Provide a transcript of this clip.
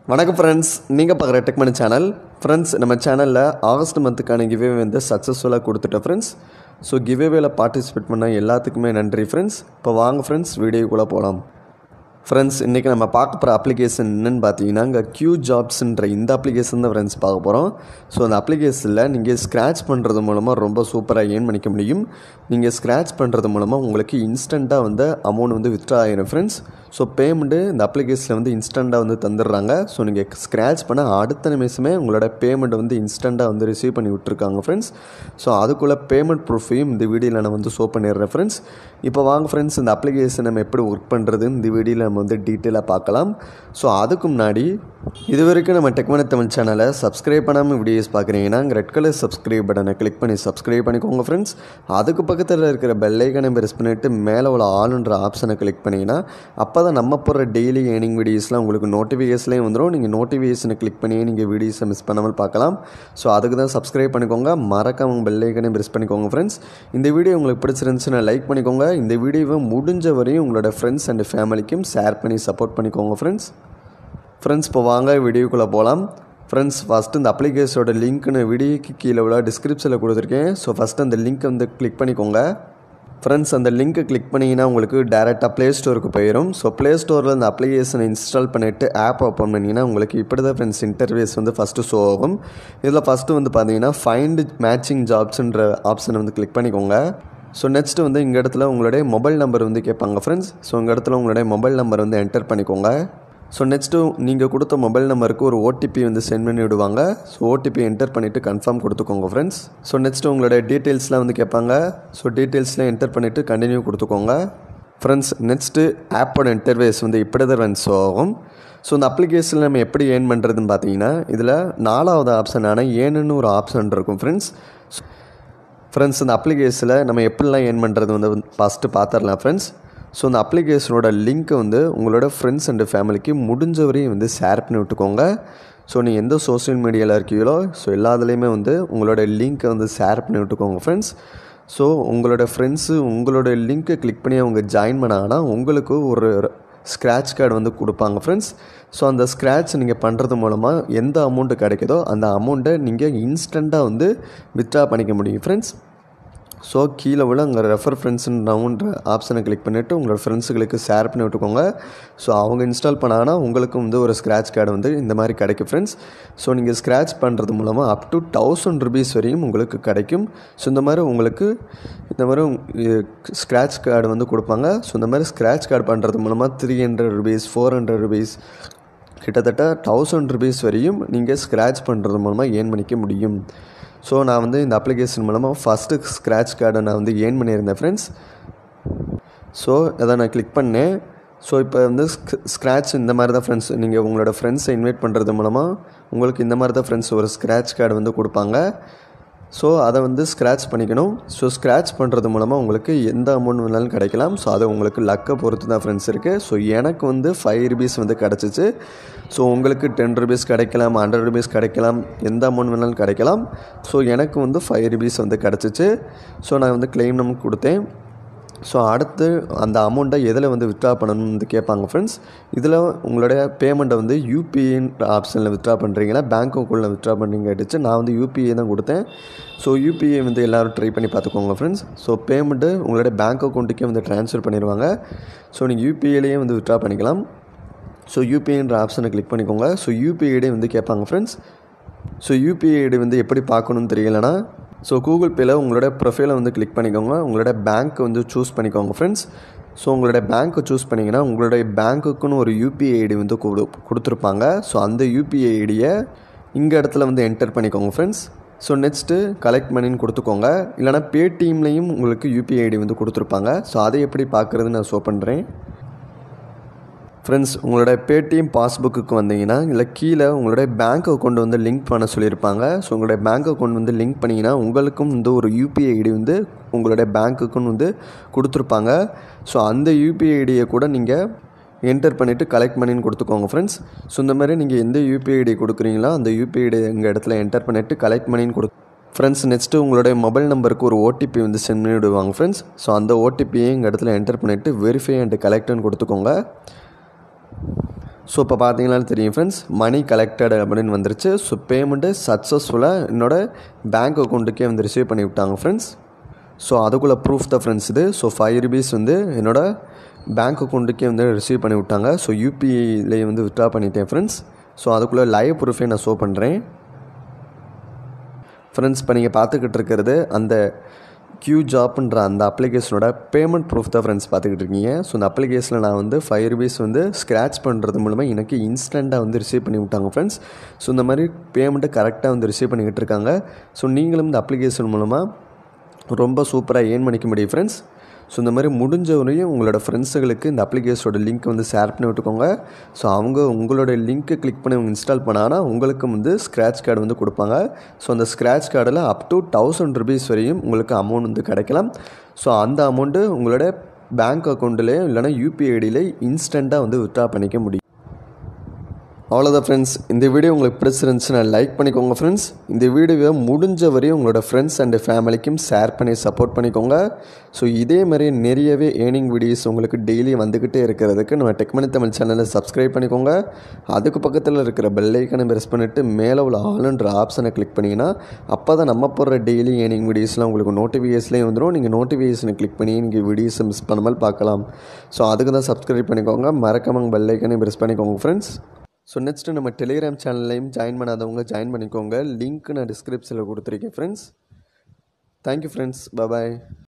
வணக்கம் ஃப்ரெண்ட்ஸ் நீங்கள் பார்க்குற டெக்மனி சேனல் ஃப்ரெண்ட்ஸ் நம்ம சேனலில் ஆகஸ்ட் மந்த்துக்கான கிவ்வே வந்து சக்ஸஸ்ஃபுல்லாக கொடுத்துட்டோம் ஃப்ரெண்ட்ஸ் ஸோ கிவ்வேல பார்ட்டிசிபேட் பண்ண எல்லாத்துக்குமே நன்றி ஃப்ரெண்ட்ஸ் இப்போ வாங்க ஃப்ரெண்ட்ஸ் வீடியோக்குள்ளே போகலாம் ஃப்ரெண்ட்ஸ் இன்றைக்கி நம்ம பார்க்க போகிற அப்ளிகேஷன் என்னென்னு பார்த்தீங்கன்னா இங்கே க்யூ ஜாப்ஸ்ன்ற இந்த அப்ளிகேஷன் தான் ஃப்ரெண்ட்ஸ் பார்க்க போகிறோம் ஸோ அந்த அப்ளிகேஷனில் நீங்கள் ஸ்க்ராட்ச் பண்ணுறது மூலமாக ரொம்ப சூப்பராக ஏர்ன் பண்ணிக்க முடியும் நீங்கள் ஸ்க்ராட்ச் பண்ணுறது மூலமாக உங்களுக்கு இன்ஸ்டண்ட்டாக வந்து அமௌண்ட் வந்து வித்ட்ரா ஆயிரும் ஃப்ரெண்ட்ஸ் ஸோ பேமெண்ட்டு இந்த அப்ளிகேஷனில் வந்து இன்ஸ்டண்ட்டாக வந்து தந்துடுறாங்க ஸோ நீங்கள் ஸ்க்ராட்ச் பண்ண அடுத்த நிமிஷமே உங்களோட பேமெண்ட் வந்து இன்ஸ்டண்ட்டாக வந்து ரிசீவ் பண்ணி விட்ருக்காங்க ஃப்ரெண்ட்ஸ் ஸோ அதுக்குள்ளே பேமெண்ட் ப்ரூஃபையும் இந்த வீடியோவில் நான் வந்து ஷோ பண்ணிடுறேன் ஃப்ரெண்ட்ஸ் இப்போ வாங்க ஃப்ரெண்ட்ஸ் இந்த அப்ளிகேஷன் நம்ம எப்படி ஒர்க் பண்ணுறது இந்த வீடியோவில் நம்ம வந்து டீட்டெயிலாக பார்க்கலாம் ஸோ அதுக்கு முன்னாடி இது வரைக்கும் நம்ம டெக்மன தமிழ் சேனலை சப்ஸ்கிரைப் பண்ணாமல் வீடியோஸ் பார்க்குறீங்கன்னா ரெட் கலர் சப்ஸ்கிரைப் பட்டனை கிளிக் பண்ணி சப்ஸ்கிரைப் பண்ணிக்கோங்க ஃப்ரெண்ட்ஸ் அதுக்கு பக்கத்தில் இருக்கிற பெல்லைக்கனை ப்ரெஸ் பண்ணிவிட்டு மேலே உள்ள ஆளுன்ற ஆப்ஷனை கிளிக் பண்ணிங்கன்னா அப்போ தான் நம்ம போடுற டெய்லி ஏர்னிங் வீடியோஸ்லாம் உங்களுக்கு நோட்டிஃபிகேஷன்லேயும் வந்துடும் நீங்கள் நோட்டிஃபிகேஷனை கிளிக் பண்ணி நீங்கள் வீடியோஸை மிஸ் பண்ணாமல் பார்க்கலாம் ஸோ அதுக்கு தான் சப்ஸ்கிரைப் பண்ணிக்கோங்க மறக்காம பெல்லைக்கனை ப்ரெஸ் பண்ணிக்கோங்க ஃப்ரெண்ட்ஸ் இந்த வீடியோ உங்களுக்கு பிடிச்சிருந்துச்சுன்னா லைக் பண்ணிக்கோங்க இந்த வீடியோவை முடிஞ்ச வரையும் உங்களோட ஃப்ரெண்ட்ஸ் அண்ட் ஃபேமிலிக்கும் ஷேர் பண்ணி சப்போர்ட் பண்ணிக்கோங்க ஃப்ரெண்ட்ஸ் ஃப்ரெண்ட்ஸ் இப்போ வாங்க வீடியோக்குள்ளே போகலாம் ஃப்ரெண்ட்ஸ் ஃபஸ்ட்டு இந்த அப்ளிகேஷனோட லிங்க்னு வீடியோக்கு கீழே உள்ள டிஸ்கிரிப்ஷனில் கொடுத்துருக்கேன் ஸோ ஃபஸ்ட்டு அந்த லிங்க்கை வந்து கிளிக் பண்ணிக்கோங்க ஃப்ரெண்ட்ஸ் அந்த லிங்க்கை கிளிக் பண்ணிங்கன்னா உங்களுக்கு டேரெக்டாக ப்ளே ஸ்டோருக்கு போயிடும் ஸோ ப்ளே ஸ்டோரில் இந்த அப்ளிகேஷனை இன்ஸ்டால் பண்ணிவிட்டு ஆப் ஓப்பன் பண்ணிங்கன்னா உங்களுக்கு இப்படி தான் ஃப்ரெண்ட்ஸ் இன்டர்வேஸ் வந்து ஃபஸ்ட்டு ஷோ ஆகும் இதில் ஃபஸ்ட்டு வந்து பார்த்தீங்கன்னா ஃபைண்ட் மேட்சிங் ஜாப்ஸுன்ற ஆப்ஷனை வந்து கிளிக் பண்ணிக்கோங்க ஸோ நெக்ஸ்ட்டு வந்து இங்கே இடத்துல உங்களுடைய மொபைல் நம்பர் வந்து கேட்பாங்க ஃப்ரெண்ட்ஸ் ஸோ இங்கே இடத்துல உங்களுடைய மொபைல் நம்பர் வந்து என்டர் பண்ணிக்கோங்க ஸோ நெக்ஸ்ட்டு நீங்கள் கொடுத்த மொபைல் நம்பருக்கு ஒரு ஓடிபி வந்து சென்ட் பண்ணி விடுவாங்க ஸோ ஓடிபி என்டர் பண்ணிவிட்டு கன்ஃபார்ம் கொடுத்துக்கோங்க ஃப்ரெண்ட்ஸ் ஸோ நெக்ஸ்ட்டு உங்களுடைய டீட்டெயில்ஸ்லாம் வந்து கேட்பாங்க ஸோ டீட்டெயில்ஸ்லாம் என்டர் பண்ணிவிட்டு கண்டினியூ கொடுத்துக்கோங்க ஃப்ரெண்ட்ஸ் நெக்ஸ்ட்டு ஆப்போட இன்டர்வேஸ் வந்து இப்படி தான் ரன்ஸ் ஆகும் ஸோ இந்த அப்ளிகேஷனில் நம்ம எப்படி ஏர்ன் பண்ணுறதுன்னு பார்த்தீங்கன்னா இதில் நாலாவது ஆப்ஷனான ஏன்னு ஒரு ஆப்ஷன் இருக்கும் ஃப்ரெண்ட்ஸ் ஃப்ரெண்ட்ஸ் இந்த அப்ளிகேஷனில் நம்ம எப்படிலாம் ஏர்ன் பண்ணுறது வந்து ஃபஸ்ட்டு பார்த்துடலாம் ஃப்ரெண்ட்ஸ் ஸோ இந்த அப்ளிகேஷனோட லிங்க்கை வந்து உங்களோட ஃப்ரெண்ட்ஸ் அண்டு ஃபேமிலிக்கு முடிஞ்ச வரையும் வந்து ஷேர் பண்ணி விட்டுக்கோங்க ஸோ நீங்கள் எந்த சோஷியல் மீடியாவில் இருக்கீங்களோ ஸோ எல்லாத்துலேயுமே வந்து உங்களோட லிங்க்கை வந்து ஷேர் பண்ணி விட்டுக்கோங்க ஃப்ரெண்ட்ஸ் ஸோ உங்களோட ஃப்ரெண்ட்ஸு உங்களோட லிங்க்கை கிளிக் பண்ணி அவங்க ஜாயின் பண்ணாங்கன்னா உங்களுக்கு ஒரு ஸ்க்ராட்ச் கார்டு வந்து கொடுப்பாங்க ஃப்ரெண்ட்ஸ் ஸோ அந்த ஸ்க்ராட்ச் நீங்கள் பண்ணுறது மூலமாக எந்த அமௌண்ட்டு கிடைக்குதோ அந்த அமௌண்ட்டை நீங்கள் இன்ஸ்டண்ட்டாக வந்து வித்ட்ரா பண்ணிக்க முடியும் ஃப்ரெண்ட்ஸ் ஸோ கீழே உள்ள அங்கே ரெஃபர் ஃப்ரெண்ட்ஸுன்ற ஆப்ஷனை கிளிக் பண்ணிவிட்டு உங்களோட ஃப்ரெண்ட்ஸுகளுக்கு ஷேர் பண்ணி விட்டுக்கோங்க ஸோ அவங்க இன்ஸ்டால் பண்ணாங்கன்னா உங்களுக்கும் வந்து ஒரு ஸ்க்ராட்ச் கார்டு வந்து இந்த மாதிரி கிடைக்கும் ஃப்ரெண்ட்ஸ் ஸோ நீங்கள் ஸ்க்ராட்ச் பண்ணுறது மூலமாக அப் டு தௌசண்ட் ருபீஸ் வரையும் உங்களுக்கு கிடைக்கும் ஸோ இந்த மாதிரி உங்களுக்கு இந்த மாதிரி ஸ்க்ராட்ச் கார்டு வந்து கொடுப்பாங்க ஸோ இந்த மாதிரி ஸ்க்ராட்ச் கார்டு பண்ணுறது மூலமாக three hundred rupees four hundred rupees கிட்டத்தட்ட தௌசண்ட் ருபீஸ் வரையும் நீங்கள் ஸ்க்ராட்ச் பண்ணுறது மூலமாக ஏர்ன் பண்ணிக்க முடியும் ஸோ நான் வந்து இந்த அப்ளிகேஷன் மூலமாக ஃபஸ்ட்டு ஸ்க்ராட்ச் கார்டை நான் வந்து ஏர்ன் பண்ணியிருந்தேன் ஃப்ரெண்ட்ஸ் ஸோ அதை நான் கிளிக் பண்ணேன் ஸோ இப்போ வந்து ஸ்க்ராட்ச் இந்த மாதிரி தான் ஃப்ரெண்ட்ஸ் நீங்கள் உங்களோட ஃப்ரெண்ட்ஸை இன்வைட் பண்ணுறது மூலமாக உங்களுக்கு இந்த மாதிரி தான் ஃப்ரெண்ட்ஸ் ஒரு ஸ்க்ராட்ச் கார்டு வந்து கொடுப்பாங்க ஸோ அதை வந்து ஸ்க்ராட்ச் பண்ணிக்கணும் ஸோ ஸ்க்ராட்ச் பண்ணுறது மூலமாக உங்களுக்கு எந்த அமௌண்ட் வேணாலும் கிடைக்கலாம் ஸோ அது உங்களுக்கு லக்கை பொறுத்து தான் ஃப்ரெண்ட்ஸ் இருக்குது ஸோ எனக்கு வந்து ஃபைவ் ருபீஸ் வந்து கிடச்சிச்சு ஸோ உங்களுக்கு டென் ருபீஸ் கிடைக்கலாம் ஹண்ட்ரட் ருபீஸ் கிடைக்கலாம் எந்த அமௌண்ட் வேணாலும் கிடைக்கலாம் ஸோ எனக்கு வந்து ஃபைவ் ருபீஸ் வந்து கிடச்சிச்சு ஸோ நான் வந்து கிளைம் நமக்கு கொடுத்தேன் ஸோ அடுத்து அந்த அமௌண்ட்டை எதில் வந்து வித்ட்ரா பண்ணணும்னு வந்து கேட்பாங்க ஃப்ரெண்ட்ஸ் இதில் உங்களுடைய பேமெண்ட்டை வந்து யூபிஐன்ற ஆப்ஷனில் வித்ட்ரா பண்ணுறீங்களா பேங்க் அக்கௌண்ட்டில் வித்ட்ரா பண்ணுறீங்க அடிச்சு நான் வந்து யூபிஐ தான் கொடுத்தேன் ஸோ யூபிஐ வந்து எல்லோரும் ட்ரை பண்ணி பார்த்துக்கோங்க ஃப்ரெண்ட்ஸ் ஸோ பேமெண்ட்டு உங்களுடைய பேங்க் அக்கௌண்ட்டுக்கே வந்து ட்ரான்ஸ்ஃபர் பண்ணிடுவாங்க ஸோ நீங்கள் யூபிஐலேயே வந்து வித்ட்ரா பண்ணிக்கலாம் ஸோ யூபிஐன்ற ஆப்ஷனை கிளிக் பண்ணிக்கோங்க ஸோ யூபிஐடே வந்து கேட்பாங்க ஃப்ரெண்ட்ஸ் ஸோ யூபிஐ ஐடி வந்து எப்படி பார்க்கணும்னு தெரியலனா ஸோ கூகுள் பேயில் உங்களோட ப்ரொஃபைலை வந்து கிளிக் பண்ணிக்கோங்க உங்களோட பேங்க் வந்து சூஸ் பண்ணிக்கோங்க ஃப்ரெண்ட்ஸ் ஸோ உங்களோட பேங்க்கை சூஸ் பண்ணிங்கன்னா உங்களுடைய பேங்க்குக்குன்னு ஒரு யூபிஐ ஐடி வந்து கொடு கொடுத்துருப்பாங்க ஸோ அந்த யூபிஐ ஐடியை இங்கே இடத்துல வந்து என்டர் பண்ணிக்கோங்க ஃப்ரெண்ட்ஸ் ஸோ நெக்ஸ்ட்டு கலெக்ட் பண்ணின்னு கொடுத்துக்கோங்க இல்லைனா பேடிஎம்லேயும் உங்களுக்கு யூபிஐ ஐடி வந்து கொடுத்துருப்பாங்க ஸோ அதை எப்படி பார்க்குறதுன்னு நான் ஷோ பண்ணுறேன் ஃப்ரெண்ட்ஸ் உங்களோட பேடிஎம் பாஸ்புக்கு வந்தீங்கன்னா இல்லை கீழே உங்களுடைய பேங்க் அக்கௌண்ட் வந்து லிங்க் பண்ண சொல்லியிருப்பாங்க ஸோ உங்களுடைய பேங்க் அக்கௌண்ட் வந்து லிங்க் பண்ணிங்கன்னா உங்களுக்கும் வந்து ஒரு யூபிஐ ஐடி வந்து உங்களுடைய பேங்க்குக்குன்னு வந்து கொடுத்துருப்பாங்க ஸோ அந்த யூபிஐ ஐடியை கூட நீங்கள் என்டர் பண்ணிவிட்டு கலெக்ட் பண்ணின்னு கொடுத்துக்கோங்க ஃப்ரெண்ட்ஸ் ஸோ இந்த மாதிரி நீங்கள் எந்த யூபிஐ ஐடி கொடுக்குறீங்களோ அந்த யூபிஐ ஐடி எங்கள் இடத்துல என்டர் பண்ணிவிட்டு கலெக்ட் பண்ணின்னு கொடு ஃப்ரெண்ட்ஸ் நெக்ஸ்ட்டு உங்களுடைய மொபைல் நம்பருக்கு ஒரு ஓடிபி வந்து சென்ட் பண்ணி விடுவாங்க ஃப்ரெண்ட்ஸ் ஸோ அந்த ஓடிபியை எங்கள் இடத்துல என்டர் பண்ணிவிட்டு வெரிஃபை அண்ட் கலெக்ட்னு கொடுத்துக்கோங்க ஸோ இப்போ பார்த்தீங்கன்னாலும் தெரியும் ஃப்ரெண்ட்ஸ் மணி கலெக்டட் அப்படின்னு வந்துருச்சு ஸோ பேமெண்ட்டு சக்ஸஸ்ஃபுல்லாக என்னோடய பேங்க் அக்கௌண்ட்டுக்கே வந்து ரிசீவ் பண்ணி விட்டாங்க ஃப்ரெண்ட்ஸ் ஸோ அதுக்குள்ளே ப்ரூஃப் தான் ஃப்ரெண்ட்ஸ் இது ஸோ ஃபைவ் ருபீஸ் வந்து என்னோடய பேங்க் அக்கௌண்ட்டுக்கே வந்து ரிசீவ் பண்ணி விட்டாங்க ஸோ யூபிஐலேயே வந்து வித்ட்ரா பண்ணிட்டேன் ஃப்ரெண்ட்ஸ் ஸோ அதுக்குள்ளே லைவ் ப்ரூஃபே நான் ஷோ பண்ணுறேன் ஃப்ரெண்ட்ஸ் இப்போ நீங்கள் பார்த்துக்கிட்டு இருக்கிறது அந்த கியூ ஜாப்ன்ற அந்த அப்ளிகேஷனோட பேமெண்ட் ப்ரூஃப் தான் ஃப்ரெண்ட்ஸ் பார்த்துக்கிட்டு இருக்கீங்க ஸோ அந்த அப்ளிகேஷனில் நான் வந்து ஃபைவ் ருபீஸ் வந்து ஸ்க்ராட்ச் பண்ணுறது மூலமாக எனக்கு இன்ஸ்டண்ட்டாக வந்து ரிசீவ் பண்ணி விட்டாங்க ஃப்ரெண்ட்ஸ் ஸோ இந்த மாதிரி பேமெண்ட்டை கரெக்டாக வந்து ரிசீவ் பண்ணிக்கிட்டு இருக்காங்க ஸோ நீங்களும் இந்த அப்ளிகேஷன் மூலமாக ரொம்ப சூப்பராக ஏர்ன் பண்ணிக்க முடியும் ஃப்ரெண்ட்ஸ் ஸோ இந்த மாதிரி முடிஞ்ச வரையும் உங்களோட ஃப்ரெண்ட்ஸுகளுக்கு இந்த அப்ளிகேஷனோட லிங்க் வந்து ஷேர் பண்ணி விட்டுக்கோங்க ஸோ அவங்க உங்களோட லிங்க்கை கிளிக் பண்ணி அவங்க இன்ஸ்டால் பண்ணாங்கன்னா உங்களுக்கும் வந்து ஸ்க்ராட்ச் கார்டு வந்து கொடுப்பாங்க ஸோ அந்த ஸ்க்ராட்ச் கார்டில் அப் டு தௌசண்ட் ருபீஸ் வரையும் உங்களுக்கு அமௌண்ட் வந்து கிடைக்கலாம் ஸோ அந்த அமௌண்ட்டு உங்களோட பேங்க் அக்கௌண்ட்டிலே இல்லைனா யூபிஐ ஐடியிலே இன்ஸ்டண்ட்டாக வந்து வித்ட்ரா பண்ணிக்க முடியும் அவ்வளோதான் ஃப்ரெண்ட்ஸ் இந்த வீடியோ உங்களுக்கு பிடிச்சிருந்துச்சுன்னா லைக் பண்ணிக்கோங்க ஃப்ரெண்ட்ஸ் இந்த வீடியோவை முடிஞ்ச வரையும் உங்களோட ஃப்ரெண்ட்ஸ் அண்ட் ஃபேமிலிக்கும் ஷேர் பண்ணி சப்போர்ட் பண்ணிக்கோங்க ஸோ இதே மாதிரி நிறையவே ஏர்னிங் வீடியோஸ் உங்களுக்கு டெய்லி வந்துக்கிட்டே இருக்கிறதுக்கு நம்ம டெக்மனி தமிழ் சேனலை சப்ஸ்கிரைப் பண்ணிக்கோங்க அதுக்கு பக்கத்தில் இருக்கிற பெல்லைக்கனை ப்ரெஸ் பண்ணிவிட்டு மேலே உள்ள ஆளுன்ற ஆப்ஷனை கிளிக் பண்ணிங்கன்னா அப்போ தான் நம்ம போடுற டெய்லி ஏர்னிங் வீடியோஸ்லாம் உங்களுக்கு நோட்டிஃபிகேஷன்லேயே வந்துடும் நீங்கள் நோட்டிஃபிகேஷனை கிளிக் பண்ணி நீங்கள் வீடியோஸை மிஸ் பண்ணாமல் பார்க்கலாம் ஸோ அதுக்கு தான் சப்ஸ்கிரைப் பண்ணிக்கோங்க மறக்காமல் பெல்லைக்கனை ப்ரெஸ் பண்ணிக்கோங்க ஃப்ரெண்ட்ஸ் ஸோ நெக்ஸ்ட்டு நம்ம டெலிகிராம் சேனல்லையும் ஜாயின் பண்ணாதவங்க ஜாயின் பண்ணிக்கோங்க லிங்க் நான் டிஸ்கிரிப்ஷனில் கொடுத்துருக்கேன் ஃப்ரெண்ட்ஸ் தேங்க்யூ ஃப்ரெண்ட்ஸ் பபாய்